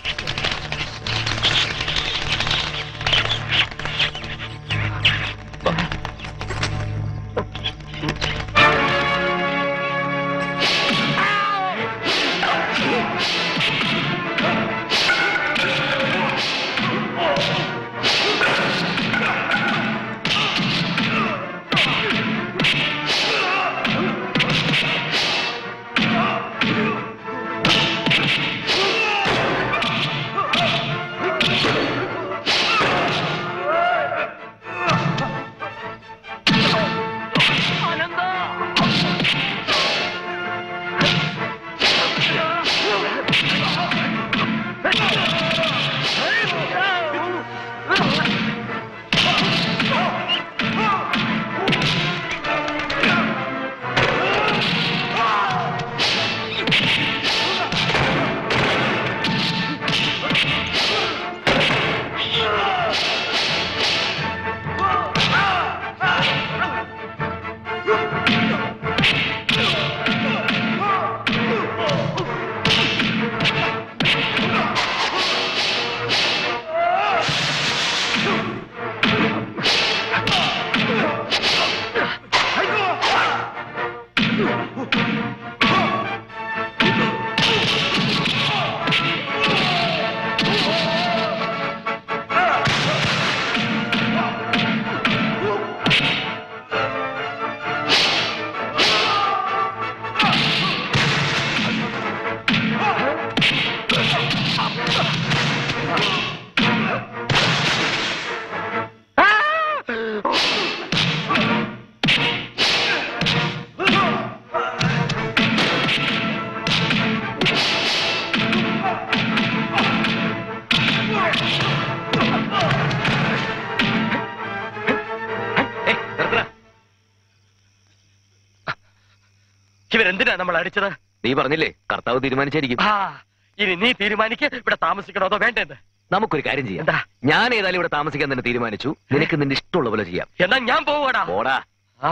ഇവരെന്തിനാ നമ്മൾ അടിച്ചത് നീ പറഞ്ഞില്ലേ കർത്താവ് തീരുമാനിച്ചായിരിക്കും ആ ഇനി നീ തീരുമാനിക്ക് ഇവിടെ താമസിക്കണോ അതോ വേണ്ടത് നമുക്കൊരു കാര്യം ചെയ്യാം എന്താ ഞാൻ ഏതായാലും ഇവിടെ താമസിക്കാൻ തന്നെ തീരുമാനിച്ചു നിനക്ക് നിന്റെ ഇഷ്ടമുള്ള പോലെ ചെയ്യാം എന്നാ ഞാൻ പോവാടാ ഓടാ ആ.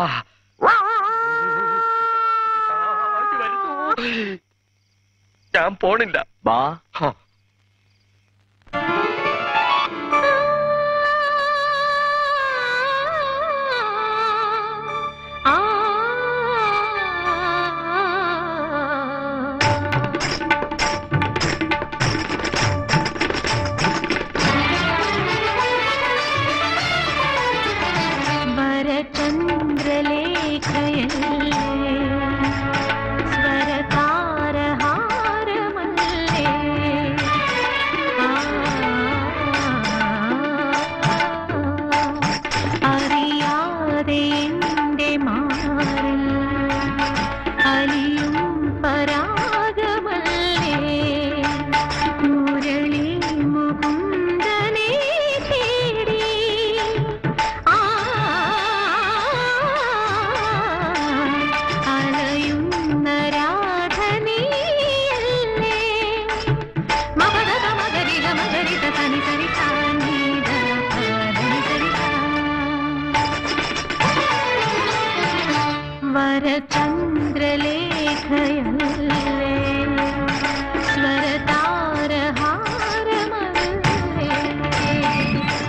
ഇത് വരുന്നു. ഞാൻ പോണില്ല ബാ ഹ. വരചന്ദ്രലേഖയല്ലേ സ്വരതാരഹാരമല്ലേ ആ, അറിയാതെ എൻ്റെ മാറിൽ അലിയും പരാഗമല്ലേ മുരളി മുകുന്ദനെ തേടി ആ അലയുന്ന രാധനീയല്ലേ മമതക മകരിക മകരിക തനി തരി താനീത തനി തരി താ. വരചന്ദ്രലേഖയല്ലേ സ്വരതാരഹാരമല്ലേ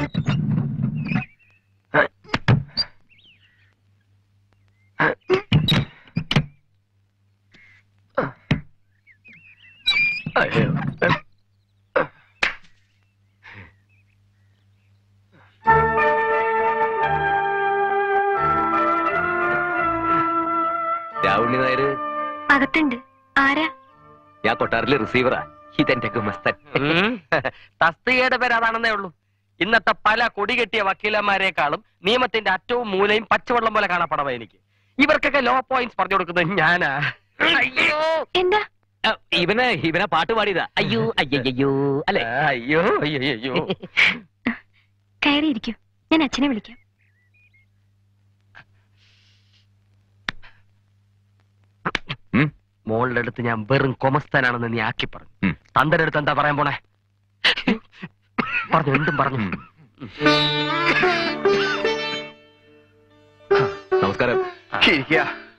അയ്യോ. രാവുണ്ണി നായര് അകത്തുണ്ട് ആരാ ഞാൻ കൊട്ടാറിലെ റിസീവറാ ഇതെന്റെ ഗുമസ്തൻ ഉം. തസ്തികയുടെ പേര് അതാണെന്നേ ഉള്ളൂ ഇന്നത്തെ പല കൊടികെട്ടിയ വക്കീലന്മാരെക്കാളും നിയമത്തിന്റെ അറ്റവും മൂലയും പച്ചവെള്ളം പോലെ കാണപ്പെടവ എനിക്ക് ഇവർക്കൊക്കെ ലോ പോയിന്റ്സ് പറഞ്ഞു കൊടുക്കുന്നത് ഞാനാ അയ്യോ എന്താ ആ, ഇവന് ഇവനെ പാട്ട് പാടിയതാ അയ്യോ അയ്യോ അല്ലെ അയ്യോ അയ്യോ അയ്യോ കയറിയിരിക്കൂ ഞാൻ അച്ഛനെ വിളിക്കാം മോളുടെ അടുത്ത് ഞാൻ വെറും കൊമസ്താനാണെന്ന് നീ ആക്കി പറഞ്ഞു ഉം. തന്റെ അടുത്ത് എന്താ പറയാൻ പോണേ പറഞ്ഞു എന്തും പറഞ്ഞു നമസ്കാരം ഇരിക്കുക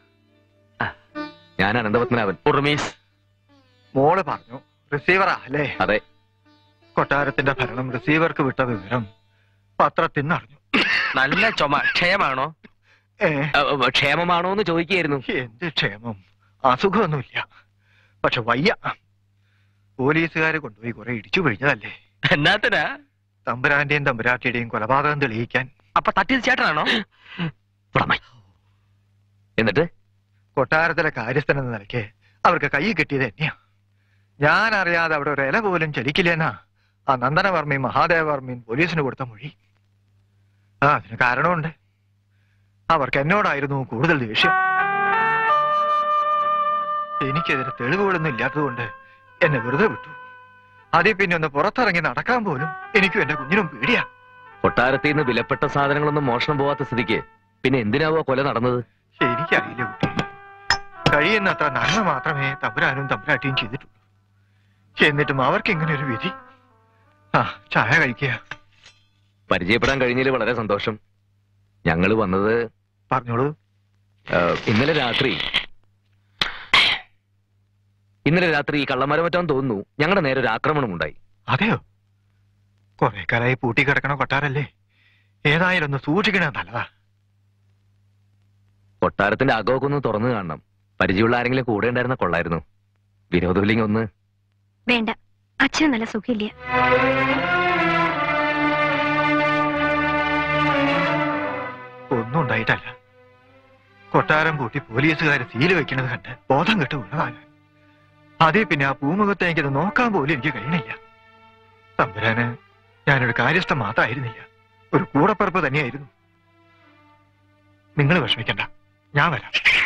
ഞാൻ അനന്തപത്മനാഭൻ ഉറുമീസ് മോള് പറഞ്ഞു റിസീവറാ അല്ലേ അതെ കൊട്ടാരത്തിന്റെ ഭരണം റിസീവർക്ക് വിട്ട വിവരം പത്രത്തിൽ നിന്നറിഞ്ഞു നല്ല ചുമ ക്ഷയമാണോ ഏ അ, അ, ക്ഷേമമാണോ എന്ന് ചോദിക്കായിരുന്നു എന്ത് ക്ഷേമം അസുഖമൊന്നുമില്ല പക്ഷെ വയ്യ പോലീസുകാര് കൊണ്ടുപോയി കുറെ ഇടിച്ചു പിഴിഞ്ഞതല്ലേ എന്നാത്തിനാ തമ്പുരാന്റെയും തമ്പുരാട്ടിയുടെയും കൊലപാതകം തെളിയിക്കാൻ അപ്പൊ തട്ടിയത് ചേട്ടനാണോ പുറമായി. എന്നിട്ട് കൊട്ടാരത്തിലെ കാര്യസ്ഥൻ എന്ന നിലയ്ക്ക് അവർക്ക് കൈ കിട്ടിയത് തന്നെയാ ഞാൻ അറിയാതെ അവിടെ ഒരു ഇല പോലും ചലിക്കില്ലെന്നാ ആ നന്ദനവർമ്മയും മഹാദേവവർമ്മയും പോലീസിന് കൊടുത്ത മൊഴി ആ അതിന് കാരണമുണ്ട് അവർക്ക് എന്നോടായിരുന്നു കൂടുതൽ ദേഷ്യം എനിക്കെതിരെ തെളിവുകളൊന്നും ഇല്ലാത്തതുകൊണ്ട് എന്നെ വെറുതെ വിട്ടു അതിൽ പിന്നെ ഒന്ന് പുറത്തിറങ്ങി നടക്കാൻ പോലും എനിക്കും എന്റെ കുഞ്ഞിനും പേടിയാ കൊട്ടാരത്തിൽ നിന്ന് വിലപ്പെട്ട സാധനങ്ങളൊന്നും മോഷണം പോവാത്ത സ്ഥിതിക്ക് പിന്നെ എന്തിനാവോ കൊല നടന്നത് എനിക്കറിയില്ല കുട്ടി കഴിയുന്നത്ര നന്മ മാത്രമേ തമ്പുരാനും തമ്പുരാട്ടിയും ചെയ്തിട്ടുള്ളൂ എന്നിട്ടും അവർക്ക് ഇങ്ങനെ ഒരു വിധി ആ ചായ കഴിക്കുക പരിചയപ്പെടാൻ കഴിഞ്ഞതിൽ വളരെ സന്തോഷം ഞങ്ങൾ വന്നത് പറഞ്ഞോളൂ ആ, ഇന്നലെ രാത്രി ഇന്നലെ രാത്രി ഈ കള്ളന്മാരെ പറ്റാൻ തോന്നുന്നു ഞങ്ങളുടെ നേരെ ഒരു ആക്രമണം ഉണ്ടായി അതെയോ കുറെ കാലായി പൂട്ടിക്കിടക്കണ കൊട്ടാരല്ലേ ഏതായാലും ഒന്ന് സൂക്ഷിക്കണ നല്ലതാ കൊട്ടാരത്തിന്റെ അകമൊക്കെ ഒന്ന് തുറന്നു കാണണം പരിചയമുള്ള ആരെങ്കിലും കൂടെ ഉണ്ടായിരുന്ന കൊള്ളായിരുന്നു വിനോദമില്ലെങ്കിൽ ഒന്ന് വേണ്ട അച്ഛന് നല്ല സുഖമില്ല ഒന്നും ഉണ്ടായിട്ടല്ല കൊട്ടാരം പൂട്ടി പോലീസുകാർ സീല് വെക്കണത് കണ്ട് ബോധം കെട്ട് വീണതാണ് അതേ പിന്നെ ആ പൂമുഖത്തെ എനിക്കത് നോക്കാൻ പോലും എനിക്ക് കഴിയണില്ല തമ്പുരാന് ഞാനൊരു കാര്യസ്ഥം മാത്രമായിരുന്നില്ല ഒരു കൂടപ്പിറപ്പ് തന്നെയായിരുന്നു നിങ്ങൾ വിഷമിക്കണ്ട ഞാൻ വരാം